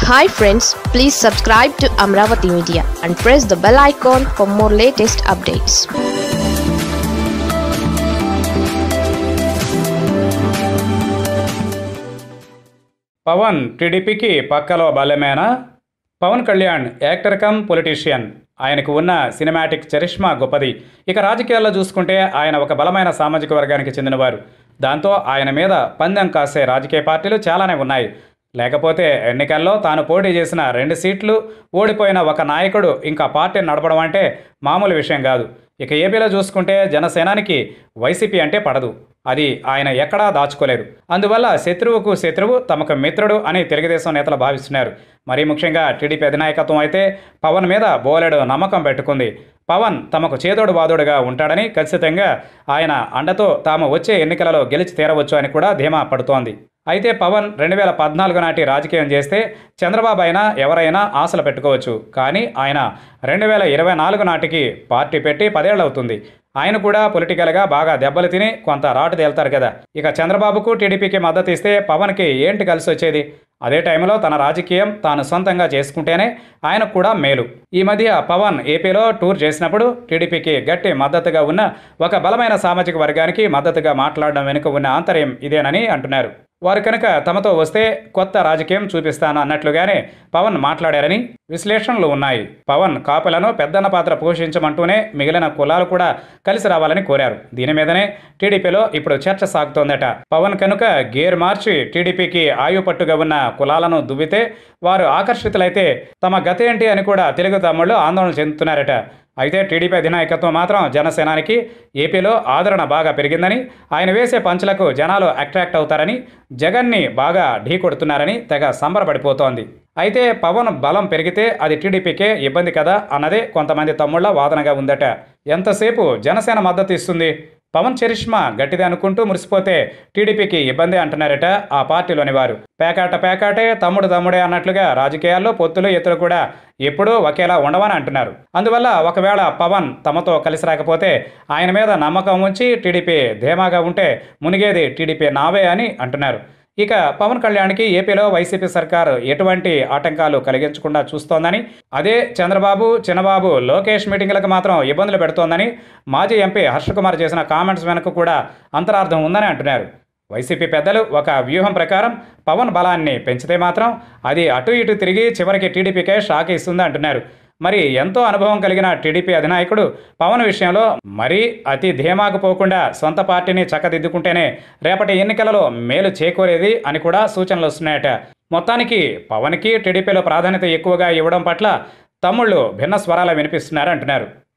hi friends please subscribe to Amaravati media and press the bell icon for more latest updates Pawan టీడీపీకి పక్కలో బలమేనా Pawan Kalyan actor cum politician ఆయనకు ఉన్న cinematic charisma గొప్పది ఇక రాజకీయాల్లో చూసుకుంటే ఆయన ఒక బలమైన సామాజిక వర్గానికి చెందినవారు దాంతో ఆయన మీద పందెం కాసే రాజకీయ పార్టీలు చాలానే ఉన్నాయి లేకపోతే ఎన్నికల్లో తాను పోటీ చేసిన రెండు సీట్లు ఓడిపోయిన ఒక నాయకుడు ఇంకా పార్టీని నడపడం అంటే మామూలు విషయం కాదు ఇక ఏపీలో చూసుకుంటే జనసేనానికి వైసీపీ అంటే పడదు అది ఆయన ఎక్కడా దాచుకోలేరు అందువల్ల శత్రువుకు శత్రువు తమకు మిత్రుడు అని తెలుగుదేశం నేతలు భావిస్తున్నారు మరీ ముఖ్యంగా టీడీపీ అధినాయకత్వం అయితే పవన్ మీద బోలెడు నమ్మకం పెట్టుకుంది పవన్ తమకు చేదోడు బాదోడుగా ఉంటాడని ఖచ్చితంగా ఆయన అండతో తాము వచ్చే ఎన్నికలలో గెలిచి తీరవచ్చు అని కూడా ధీమా పడుతోంది అయితే పవన్ రెండు వేల పద్నాలుగు నాటి రాజకీయం చేస్తే చంద్రబాబు అయినా ఎవరైనా ఆశలు పెట్టుకోవచ్చు కానీ ఆయన రెండు వేల ఇరవై నాలుగు నాటికి పార్టీ పెట్టి పదేళ్ళు అవుతుంది ఆయన కూడా పొలిటికల్గా బాగా దెబ్బలు తిని కొంత రాటు తేల్తారు కదా ఇక చంద్రబాబుకు టీడీపీకి మద్దతు ఇస్తే పవన్కి ఏంటి కలిసి వచ్చేది అదే టైంలో తన రాజకీయం తాను సొంతంగా చేసుకుంటేనే ఆయనకు కూడా మేలు ఈ మధ్య పవన్ ఏపీలో టూర్ చేసినప్పుడు టీడీపీకి గట్టి మద్దతుగా ఉన్న ఒక బలమైన సామాజిక వర్గానికి మద్దతుగా మాట్లాడడం వెనుక ఉన్న ఆంతర్యం ఇదేనని అంటున్నారు వారు కనుక తమతో వస్తే కొత్త రాజకీయం చూపిస్తాను అన్నట్లుగానే పవన్ మాట్లాడారని విశ్లేషణలు ఉన్నాయి పవన్ కాపులను పెద్దన్న పాత్ర పోషించమంటూనే మిగిలిన కులాలు కూడా కలిసి రావాలని కోరారు దీని మీదనే టీడీపీలో ఇప్పుడు చర్చ సాగుతోందట పవన్ కనుక గేర్ మార్చి టీడీపీకి ఆయుపట్టుగా ఉన్న కులాలను దువ్వితే వారు ఆకర్షితులైతే తమ గతేంటి అని కూడా తెలుగు తమ్ముళ్ళు ఆందోళన చెందుతున్నారట అయితే టీడీపీ అధినాయకత్వం మాత్రం జనసేనానికి ఏపీలో ఆదరణ బాగా పెరిగిందని ఆయన వేసే పంచులకు జనాలు అట్రాక్ట్ అవుతారని జగన్ని బాగా ఢీకొడుతున్నారని తెగ సంబరపడిపోతోంది అయితే పవన్ బలం పెరిగితే అది టీడీపీకే ఇబ్బంది కదా అన్నదే కొంతమంది తమ్ముళ్ల వాదనగా ఉందట ఎంతసేపు జనసేన మద్దతు ఇస్తుంది పవన్ చరిష్మా గట్టిది అనుకుంటూ మురిసిపోతే టీడీపీకి ఇబ్బంది అంటున్నారట ఆ పార్టీలోని వారు పేకాట పేకాటే తమ్ముడు తమ్ముడే అన్నట్లుగా రాజకీయాల్లో పొత్తులు ఎత్తులు కూడా ఎప్పుడూ ఒకేలా ఉండవని అంటున్నారు అందువల్ల ఒకవేళ పవన్ తమతో కలిసి రాకపోతే ఆయన మీద నమ్మకం ఉంచి టీడీపీ ధీమాగా ఉంటే మునిగేది టీడీపీ నావే అని అంటున్నారు ఇక పవన్ కళ్యాణ్కి ఏపీలో వైసీపీ సర్కారు ఎటువంటి ఆటంకాలు కలిగించకుండా చూస్తోందని అదే చంద్రబాబు చిన్నబాబు లోకేష్ మీటింగులకు మాత్రం ఇబ్బందులు పెడుతోందని మాజీ ఎంపీ హర్షకుమార్ చేసిన కామెంట్స్ వెనుక కూడా అంతరార్థం ఉందని అంటున్నారు వైసీపీ పెద్దలు ఒక వ్యూహం ప్రకారం పవన్ బలాన్ని పెంచితే మాత్రం అది అటు ఇటు తిరిగి చివరికి టీడీపీకే షాక్ ఇస్తుంది అంటున్నారు మరి ఎంతో అనుభవం కలిగిన టీడీపీ అధినాయకుడు పవన్ విషయంలో మరీ అతి ధీమాకు పోకుండా సొంత పార్టీని చక్కదిద్దుకుంటేనే రేపటి ఎన్నికలలో మేలు చేకూరేది అని కూడా సూచనలు వస్తున్నాయట మొత్తానికి పవన్కి టీడీపీలో ప్రాధాన్యత ఎక్కువగా ఇవ్వడం పట్ల తమ్ముళ్ళు భిన్న స్వరాలు వినిపిస్తున్నారంటున్నారు